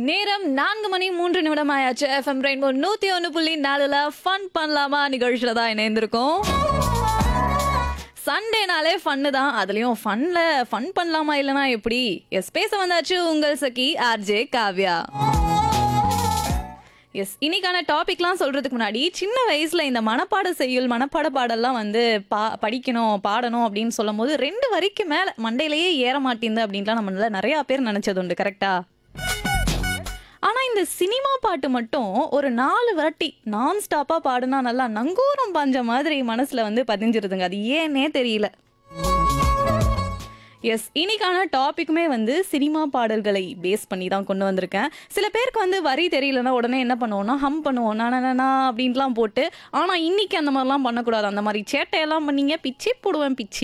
நேரம் நான்கு மணி மூன்று நிமிடம் ஆயாச்சு எஃப்எம் ரெயின்போ நூத்தி ஒன்று புள்ளி நாலுல ஃபன் பண்ணலாமா நிகழ்ச்சியில தான் இணைந்திருக்கோம் சண்டேனாலே ஃபன்னு தான் அதுலயும் ஃபன்ல ஃபன் பண்ணலாமா இல்லனா எப்படி எஸ் பேச வந்தாச்சு உங்கள் சகி ஆர்ஜே காவ்யா எஸ் இன்னைக்கான டாபிக்லாம் சொல்றதுக்கு முன்னாடி சின்ன வயசுல இந்த மனப்பாட செய்யுள் மனப்பாட பாடல்லாம் வந்து பா படிக்கணும் பாடணும் அப்படின்னு சொல்லும் போது ரெண்டு வரிக்கு மேல மண்டையிலேயே ஏற மாட்டேங்குது அப்படின்லாம் நம்மள நிறைய பேர் நினைச்சது உண்டு கரெக்டா ஆனா இந்த சினிமா பாட்டு மட்டும் ஒரு நாலு வாட்டி நான் ஸ்டாப்பா பாடுனா நல்லா நங்கூரம் பாஞ்ச மாதிரி மனசுல வந்து பதிஞ்சிருதுங்க அது ஏன்னே தெரியல எஸ் இன்னைக்கான டாபிக்குமே வந்து சினிமா பாடல்களை பேஸ் பண்ணி தான் கொண்டு வந்திருக்கேன் சில பேருக்கு வந்து வரி தெரியலன்னா உடனே என்ன பண்ணுவோம்னா ஹம் பண்ணுவோம் நானா அப்படின்லாம் போட்டு ஆனால் இன்னைக்கு அந்த மாதிரிலாம் பண்ணக்கூடாது அந்த மாதிரி சேட்டையெல்லாம் பண்ணீங்க பிச்சி போடுவேன் பிச்சி